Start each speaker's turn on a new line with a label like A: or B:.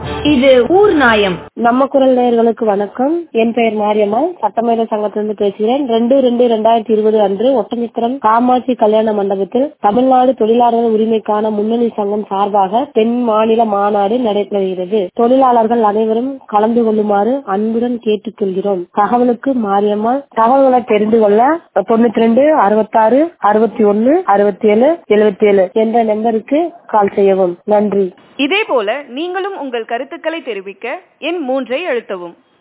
A: இது ஊர் நாயம்
B: நம்ம குரல் நேயர்களுக்கு வணக்கம் என் பெயர் மாரியம்மாள் சட்டமேத சங்கத்திலிருந்து பேசுகிறேன் ரெண்டு ரெண்டு ரெண்டாயிரத்தி இருபது அன்று ஒட்டமித்திரம் காமாட்சி கல்யாண மண்டபத்தில் தமிழ்நாடு தொழிலாளர் உரிமைக்கான முன்னணி சங்கம் சார்பாக தென் மாநில மாநாடு நடைபெறுகிறது தொழிலாளர்கள் அனைவரும் கலந்து கொள்ளுமாறு அன்புடன் கேட்டுக்கொள்கிறோம் தகவலுக்கு மாரியம்மாள் தகவல்களை தெரிந்து கொள்ள தொண்ணூத்தி ரெண்டு அறுபத்தாறு அறுபத்தி ஒன்னு அறுபத்தி ஏழு எழுபத்தி ஏழு என்ற நம்பருக்கு கால் செய்யவும் நன்றி
C: இதேபோல நீங்களும் உங்கள் கருத்துக்களை தெரிவிக்க எண் மூன்றை அழுத்தவும்